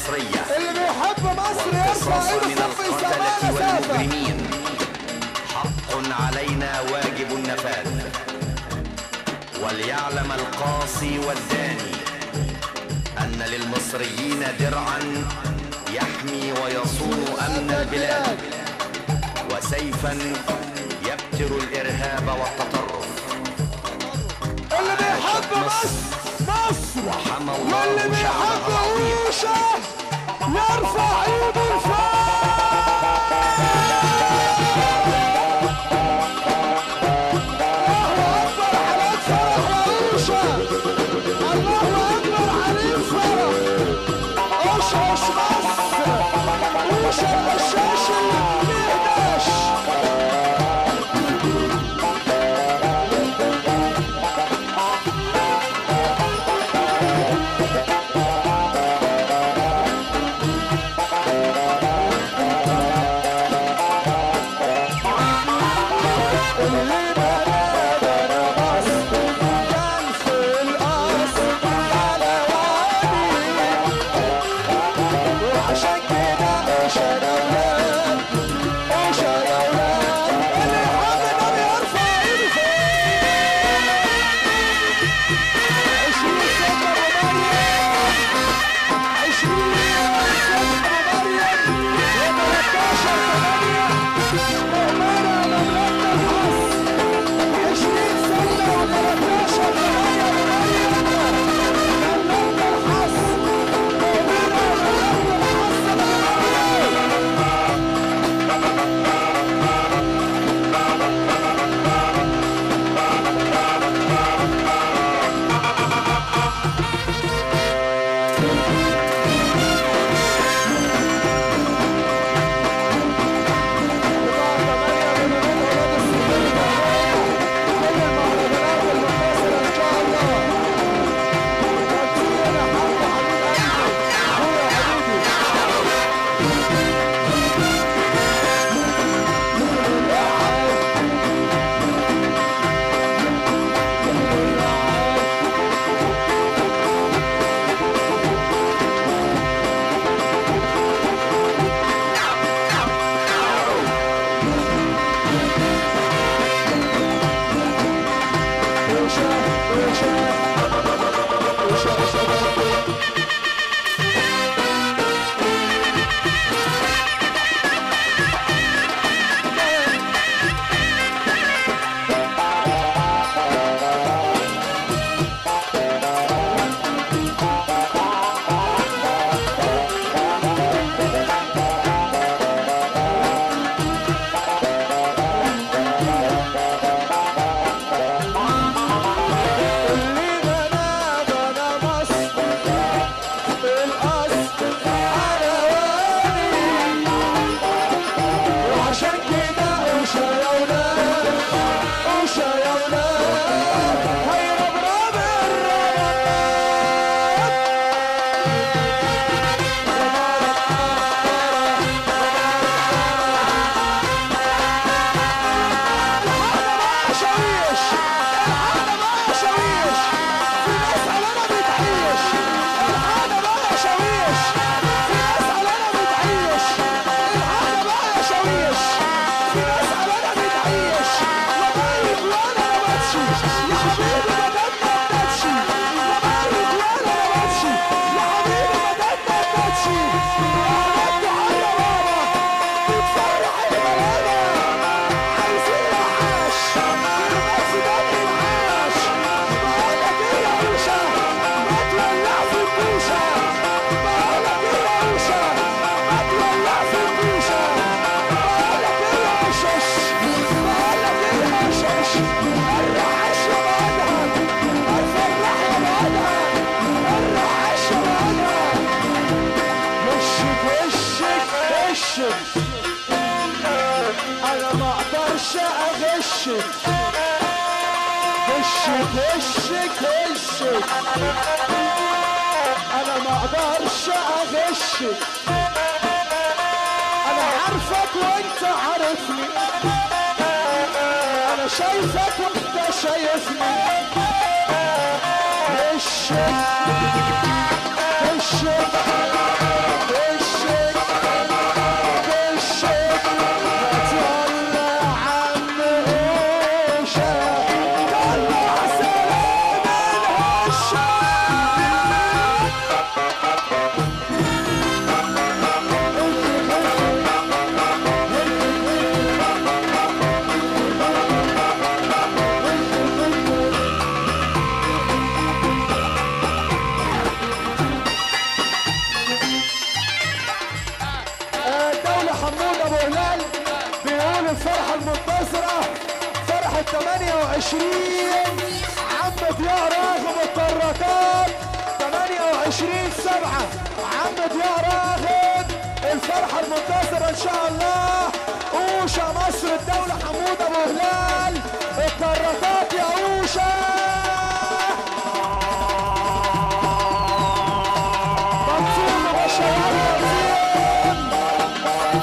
المصرية اللي بيحب مصر يرفع والقصاص ايده من صف القتلة الزمالة سافة والمجرمين حق علينا واجب النفاذ وليعلم القاصي والداني أن للمصريين درعا يحمي ويصون أمن البلاد وسيفا يبتر الإرهاب والتطرف اللي بيحب مصر مصر وحمى الله واللي بيحب شعبها العظيم عيشه يرفع ايده لفوق الله اكبر حالات فرح وعيشه الله اكبر عليه فرح اشعش مصر وش القشاش اللي بيهداش اللي بلا بلا مصر كان في القصر على وادي وعشان كده مش انا ولاد مش انا ولاد اللي حاضر بيرفع ايده فوق عشرين سنة ابو مريم عشرين سنة ابو مريم وتلاتاشر تمانية مهمرة مملكة الحظ عشرين سنة وتلاتاشر تمانية ابو مريم مملكة الحظ مهمرة مملكة الحظ بقى اللي بنا بنا مصر بالقصد على وادي وعشان كده وشا يا ولاد وشا يا ولاد هيربرب الرباب الحاجة بقى شويش الحاجة بقى شويش في ناس علينا بتعيش الحاجة بقى شويش في ناس علينا بتعيش الحاجة بقى شويش في ناس علينا بتعيش لغاية وانا ما بمشي يا حبيبي ما دام ما بمشي لغاية وانا ما بمشي يا حبيبي ما دام ما بمشي عملت حاجة بابا بتفرح البلد عايزين العاش الناس ده العاش بقولك ايه يا عيشة ما تولع في الكوشة بقولك ايه يا عيشة ما تولع في الكوشة بقولك ايه يا عشش بقولك ايه يا عشش الرعاش يا بعدها الفرح يا بعدها الرعاش يا بعدها وشك وشك وشك انا ما اقدرش اغشك وشك وشك وشك انا ما اقدرش اغشك انا عارفك وانت عارفني انا شايفك وانت شايفني وشك وشك 28 عم ضياء راغب الطراقات 28 سبعة عم ضياء راغب الفرحة المنتصرة ان شاء الله اوشا مصر الدولة حمود ابو هلال الطراقات يا اوشا منصور وبشوات منصور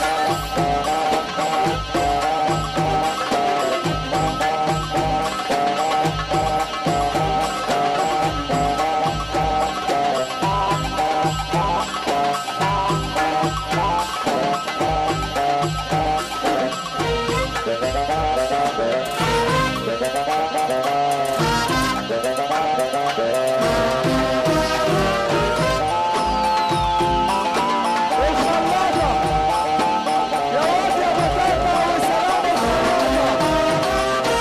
الخلاطة يا واد يا بطاطا وسلام الخلاطة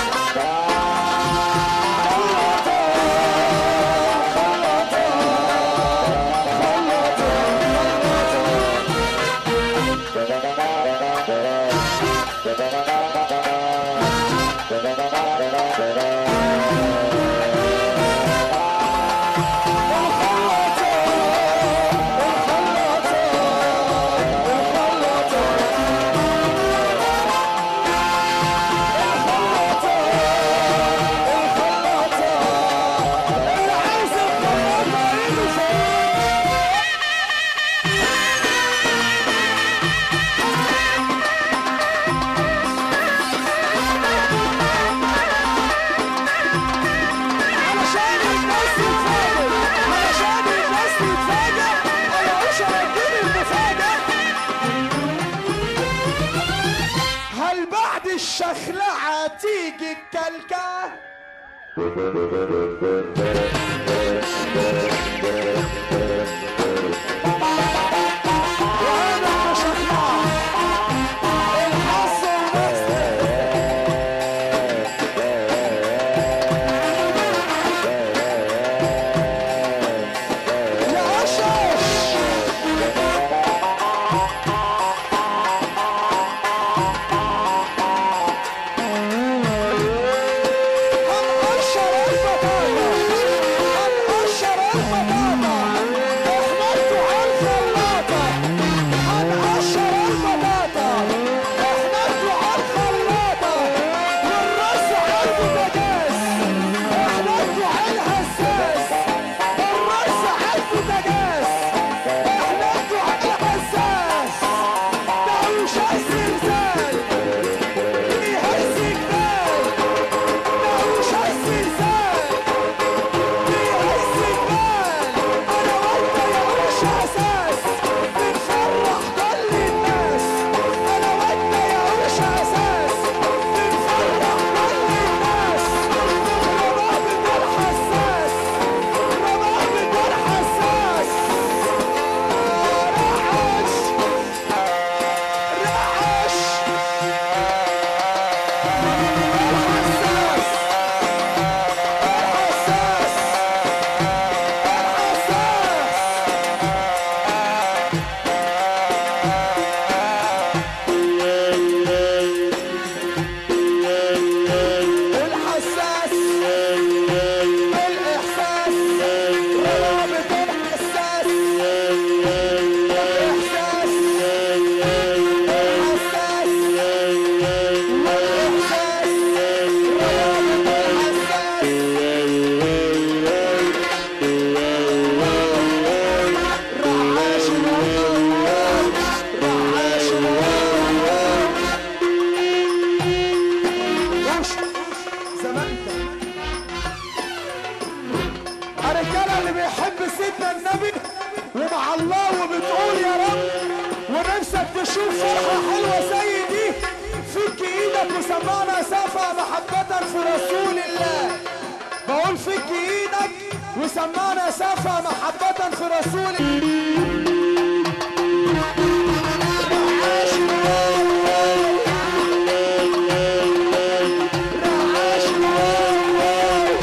خلاطة خلاطة الخلاطة الخلاطة الخلاطة الخلاطة الخلاطة اللي عايز الخلاطة ايده فوق علشان الناس تتفاجئ علشان الناس تتفاجئ انا مش هديك المفاجأة هل بعد الشخلعة تيجي الكلكة؟ وانا بشخلع الحظ ونفسي يا أشرف هنقشر البطاطا هنقشر البطاطا احنا بتوع الخلاطة هنقشر البطاطا احنا بتوع الخلاطة والرز على البوتاجاز احنا بتوع الهزاز الرز على البوتاجاز احنا بتوع الهزاز ده مش الزلزال بيهز جبال ده مش الزلزال بيهز جبال انا وانت يا وش اساس بنفرح كل الناس انا وانت يا وش اساس بنفرح كل الناس ربابة الحساس ربابة الحساس رعش رعش الحساس الحساس الحساس الحساس الإحساس رابط الحساس الإحساس الحساس والإحساس رابط الحساس رعاش الوطن رعاش الوطن وش زمانك الرجاله اللي بيحب سيدنا النبي ومع الله وبتقول يا رب ونفسك تشوف فرحه حلوه زي دي فك ايدك وسمعنا سافة محبة في رسول الله بقول فك ايدك وسمعنا سافة محبة في رسول الله رعاش الواو رعاش الواو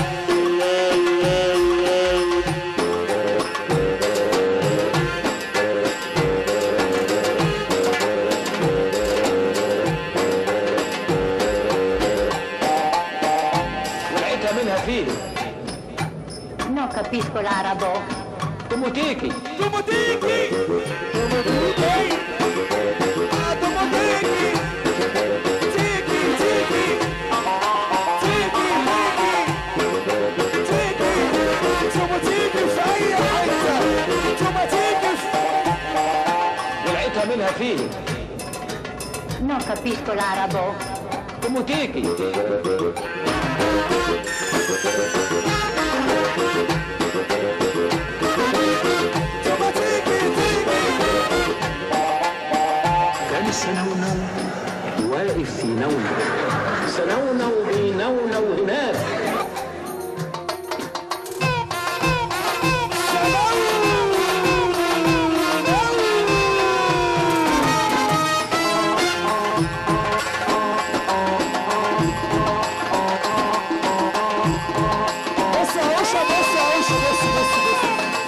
منها فيه Non capisco l'arabo. توموتيكي دوموتيكي دوموتيكي آه، دوموتيكي تيكي تيكي تيكي تيكي تيكي دوموتيكي في اي حته دوموتيكي في ولعتها منها فيه Non capisco l'arabo. توموتيكي دوموتيكي تيكي كان سنونو واقف في نونو سنونو بينونو هناك بص يا هوشة بص يا هوشة بص بص بص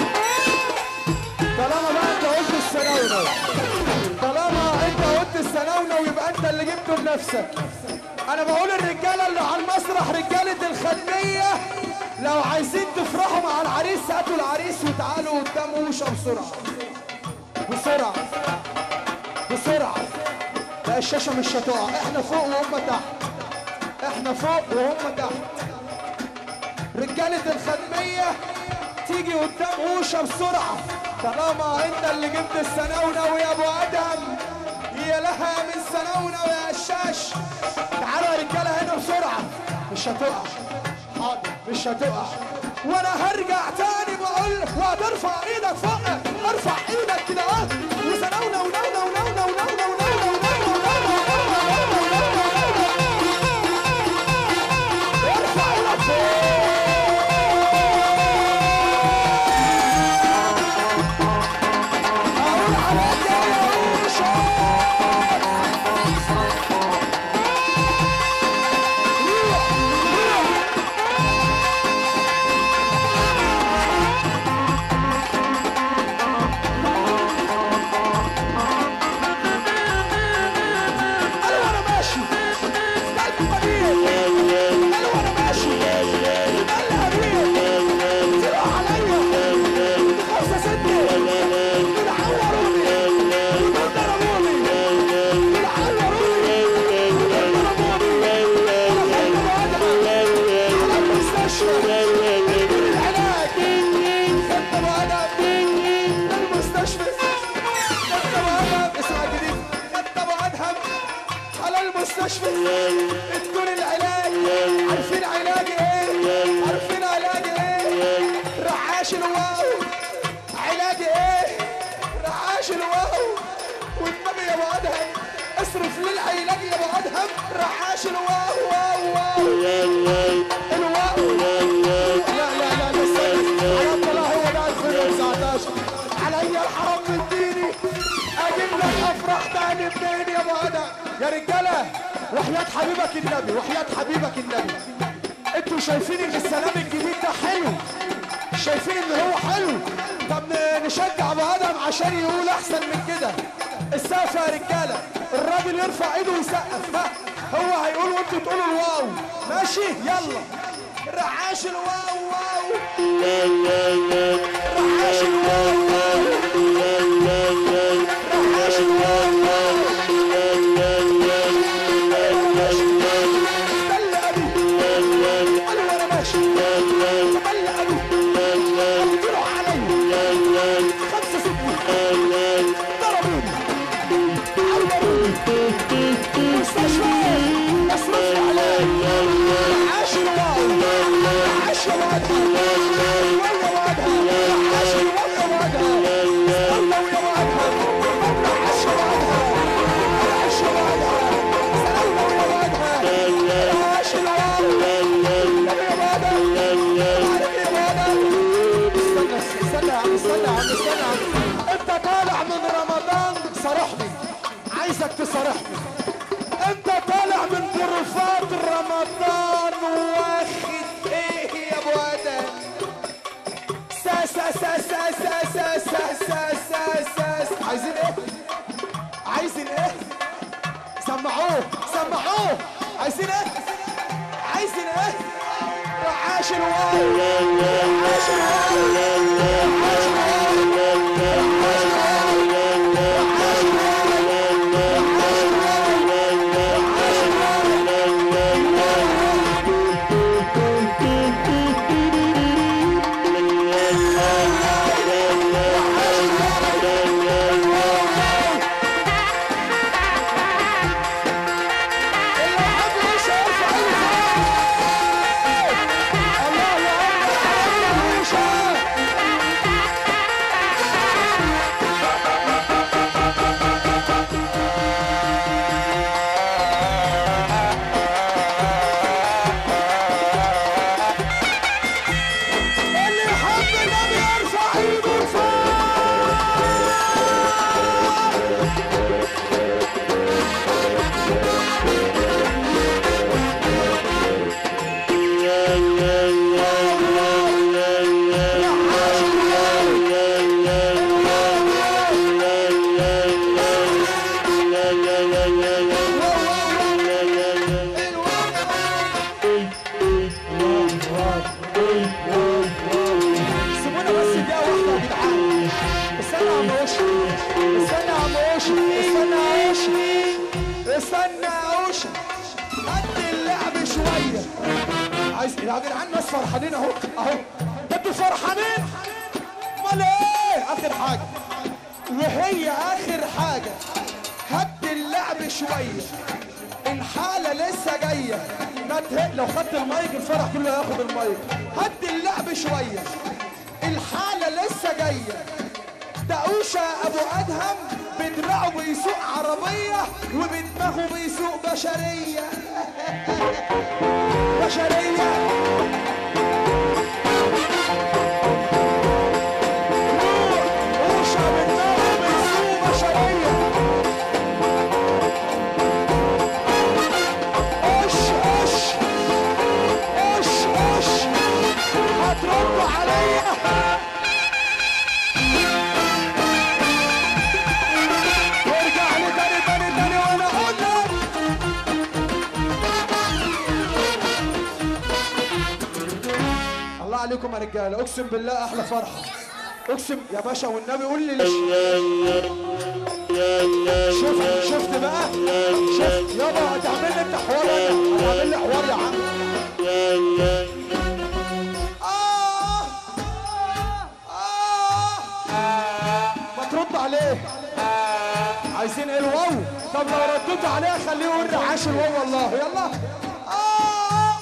طالما بقى انت قلت السناونو طالما انت قلت السناونو يبقى انت اللي جبته لنفسك انا بقول الرجاله اللي على المسرح رجاله الخدميه لو عايزين تفرحوا مع العريس هاتوا العريس وتعالوا قدام هوشة بسرعه بسرعه بسرعه لا الشاشه مش هتقع احنا فوق وهم تحت احنا فوق وهم تحت رجالة الخدمية تيجي قدام هوشة بسرعة طالما انت اللي جبت السناونة يا ابو ادم يا لها من سناونة يا الشاش تعالوا يا رجالة هنا بسرعة مش هتقع حاضر مش هتقع وانا هرجع تاني بقول وهترفع ايدك فوق ارفع ايدك كده اه وسناونة ونونة ونونة ونونة ونونة ونونة ارفع ايدك فوق اقول عليك يا هوشة انا وانا ماشي قلبي قدير انا وانا ماشي قلبي قدير تروح عليا خمسة ستة بيعوروني ودول ضربوني بيعوروني ودول ضربوني انا خدت بقدم على المستشفى العلاج خدت بقدم المستشفى خدت بقدم اسمع جديد خدت بقدم على المستشفى ادوني العلاج عارفين علاج ايه عارفين علاج ايه رعاش الواو علاج ايه رعاش الواو والنبي يا ابو ادهم اصرف للعلاج يا ابو ادهم رعاش الواو واو واو الواو لا لا لا لا استنى حياة الله هو ده 2019 عليا الحرام من ديني اجيب لك افراح تاني منين يا ابو ادم يا رجاله وحياة حبيبك النبي وحياة حبيبك النبي انتوا شايفين ان السلام الجديد ده حلو شايفين ان هو حلو طب ن- نشجع ابو ادم عشان يقول احسن من كده السقف يا رجاله الراجل يرفع ايده ويسقف ها هو هيقول وانتوا تقولوا الواو ماشي يلا رعاش الواو واو رعاش الواو واو رعاش الواو واو دل ابي قال وانا ماشي دل ابي قدروا علي خمسة ستة ضربوني عوروني مستشفى اصرف علي عاش الواو عاش وادها ويا وادها عاش ويا وادها الله ويا وادها عاش وادها عاش وادها سلام ويا وادها عاش الواو يا وادها عليك يا وادها استنى استنى يا عم استنى يا عم استنى يا عم انت طالع من رمضان صارحني عايزك تصارحني انت طالع من غرفات رمضان واخد ايه يا ابو ادم سا سا سا سا سا سا سا سا سا سا سا عايزين ايه عايزين ايه سمعوه سمعوه عايزين ايه عايزين ايه عاش الواو عاش الواو عاش الواو اللي يحب يشوف يرفع ايده الله اكبر يشوف اللي يحب النبي يرفع ايده لفوق سيبونا بس دقيقة واحدة يا جدعان استنى يا عم اوشي استنى يا عم اوشي استنى يا اوشي استنى يا اوشي قد اللعب شوية عايز يا جدعان ناس فرحانين اهو اهو انتوا فرحانين امال ايه اخر حاجة وهي اخر حاجة هد اللعب شوية الحالة لسه جاية ما ته... لو خدت المايك الفرح كله هياخد المايك هد اللعب شوية الحالة لسه جاية دقوشة ابو ادهم بدراعه بيسوق عربية وبدماغه بيسوق بشرية بشرية دقوشة بدماغه بيسوق بشرية اش اش اش اش هتردوا عليا وارجع لي تاني تاني تاني وانا اقول لك الله عليكم يا رجاله اقسم بالله احلى فرحه اقسم يا باشا والنبي قول لي ليش شفت شفت بقى شفت يابا هتعمل لي انت حوار انا هتعمل لي حوار يا عم آه آه ما ترد عليه عايزين ايه الواو طب لو رديت عليه خليه يقول عاش الواو والله يلا آه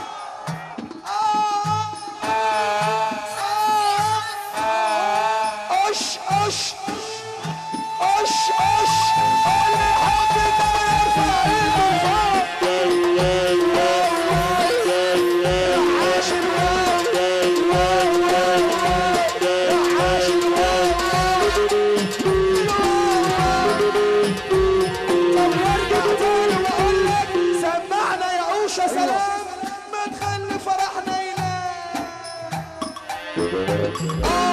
آه اش اش اش اش اللي يحب النبي يرفع ايده لفوق عاش الواو عاش طب نرجع تاني واقول لك سمعنا يا عوشه سلام ما تخلي فرحنا ينام